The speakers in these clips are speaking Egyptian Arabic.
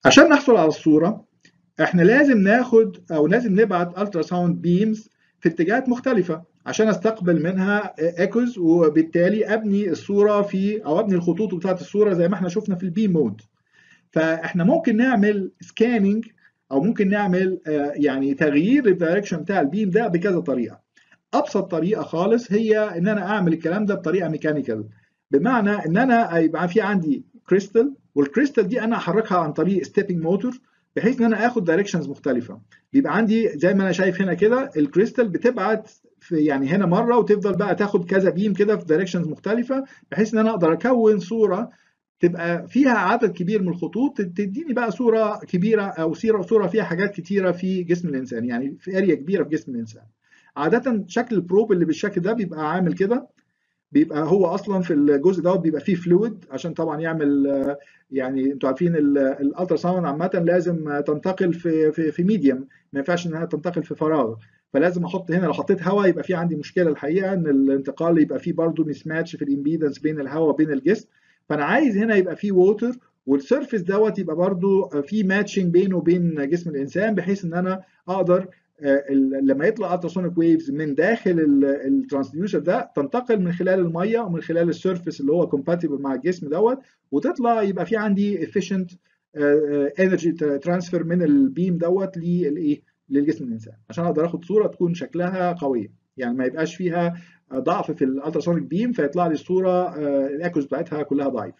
عشان نحصل على الصوره احنا لازم ناخد او لازم نبعت الترا ساوند بيمز في اتجاهات مختلفه عشان استقبل منها ايكوز وبالتالي ابني الصوره في او ابني الخطوط بتاعت الصوره زي ما احنا شفنا في البي مود فاحنا ممكن نعمل سكاننج او ممكن نعمل يعني تغيير الدايركشن بتاع البيم ده بكذا طريقه ابسط طريقه خالص هي ان انا اعمل الكلام ده بطريقه ميكانيكال بمعنى ان انا يبقى في عندي كريستال والكريستال دي انا احركها عن طريق ستيبنج موتور بحيث ان انا اخد دايركشنز مختلفه بيبقى عندي زي ما انا شايف هنا كده الكريستال بتبعت في يعني هنا مره وتفضل بقى تاخد كذا بيم كده في دايركشنز مختلفه بحيث ان انا اقدر اكون صوره تبقى فيها عدد كبير من الخطوط تديني بقى صوره كبيره او صوره صوره فيها حاجات كتيره في جسم الانسان يعني في اريا كبيره في جسم الانسان عاده شكل البروب اللي بالشكل ده بيبقى عامل كده بيبقى هو اصلا في الجزء دوت بيبقى فيه فلويد عشان طبعا يعمل يعني انتوا عارفين الالترا ساوند عامه لازم تنتقل في في في ميديوم ما ينفعش انها تنتقل في فراغ فلازم احط هنا لو حطيت هواء يبقى في عندي مشكله الحقيقه ان الانتقال يبقى فيه برضه مس ماتش في الامبيدنس بين الهواء وبين الجسم فانا عايز هنا يبقى فيه ووتر والسيرفيس دوت يبقى برضه في ماتشنج بينه وبين جسم الانسان بحيث ان انا اقدر لما يطلع التراسونيك ويفز من داخل الترانسديوسر ده تنتقل من خلال الميه ومن خلال السيرفيس اللي هو كومباتبل مع الجسم دوت وتطلع يبقى في عندي efficient انرجي ترانسفير من البيم دوت للايه للجسم الانسان عشان اقدر اخد صوره تكون شكلها قويه يعني ما يبقاش فيها ضعف في الالتراسونيك بيم فيطلع لي الصوره الاكوز بتاعتها كلها ضعيفه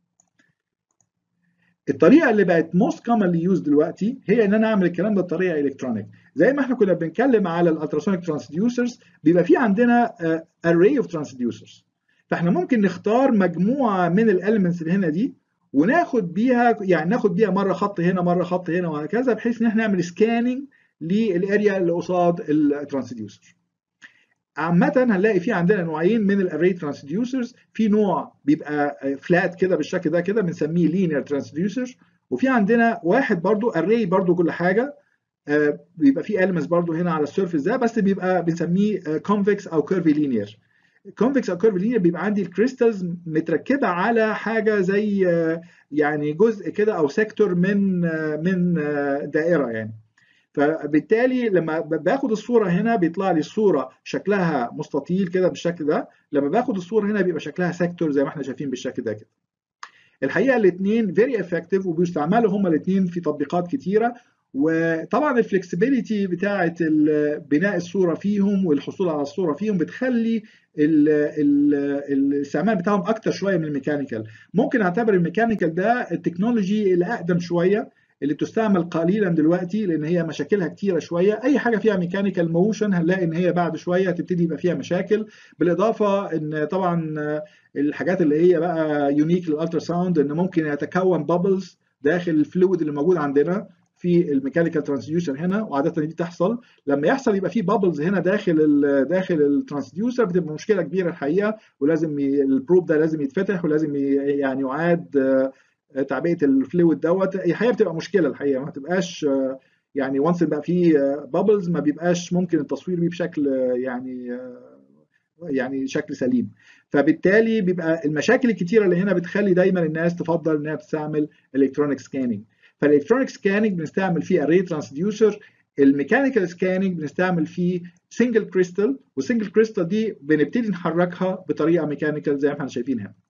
الطريقه اللي بقت موست كومنلي يوز دلوقتي هي ان انا اعمل الكلام ده بطريقه الكترونيك زي ما احنا كنا بنتكلم على الالتراسونيك ترانسديوسرز بيبقى في عندنا array اوف ترانسديوسرز فاحنا ممكن نختار مجموعه من الاليمنتس اللي هنا دي وناخد بيها يعني ناخد بيها مره خط هنا مره خط هنا وهكذا بحيث ان احنا نعمل سكاننج للاريا اللي قصاد الترانسديوسر عامة هنلاقي في عندنا نوعين من الاري ترانسديوسرز في نوع بيبقى فلات كده بالشكل ده كده بنسميه لينير ترانسديوسر وفي عندنا واحد برضو اري برضو كل حاجة بيبقى فيه elements برضو هنا على السيرفيس ده بس بيبقى بنسميه كونفكس او كيرفي لينير كونفكس او كيرفي لينير بيبقى عندي الكريستالز متركبه على حاجه زي يعني جزء كده او سيكتور من من دائره يعني فبالتالي لما باخد الصوره هنا بيطلع لي الصوره شكلها مستطيل كده بالشكل ده لما باخد الصوره هنا بيبقى شكلها سيكتور زي ما احنا شايفين بالشكل ده كده الحقيقه الاثنين فيري افكتيف وبيستعملوا هما الاثنين في تطبيقات كتيره وطبعا الفلكسبيليتي بتاعه بناء الصوره فيهم والحصول على الصوره فيهم بتخلي الاستعمال بتاعهم اكتر شويه من الميكانيكال ممكن اعتبر الميكانيكال ده التكنولوجي الاقدم شويه اللي بتستعمل قليلا دلوقتي لان هي مشاكلها كتيره شويه اي حاجه فيها ميكانيكال موشن هنلاقي ان هي بعد شويه هتبتدي يبقى فيها مشاكل بالاضافه ان طبعا الحاجات اللي هي بقى يونيك للالترا ساوند ان ممكن يتكون بابلز داخل الفلويد اللي موجود عندنا في الميكانيكال ترانسديوسر هنا وعاده دي تحصل لما يحصل يبقى في بابلز هنا داخل ال داخل الترانسديوسر بتبقى مشكله كبيره الحقيقه ولازم البروب ده لازم يتفتح ولازم يعني يعاد تعبئه الفلويد دوت الحقيقه بتبقى مشكله الحقيقه ما تبقاش يعني وانس بقى في بابلز ما بيبقاش ممكن التصوير بيه بشكل يعني يعني شكل سليم فبالتالي بيبقى المشاكل الكتيره اللي هنا بتخلي دايما الناس تفضل انها تستعمل الكترونيك سكاننج فالالكترونيك سكاننج بنستعمل فيه اري ترانسديوسر الميكانيكال سكاننج بنستعمل فيه سنجل كريستال والسنجل كريستال دي بنبتدي نحركها بطريقه ميكانيكال زي ما احنا شايفين هنا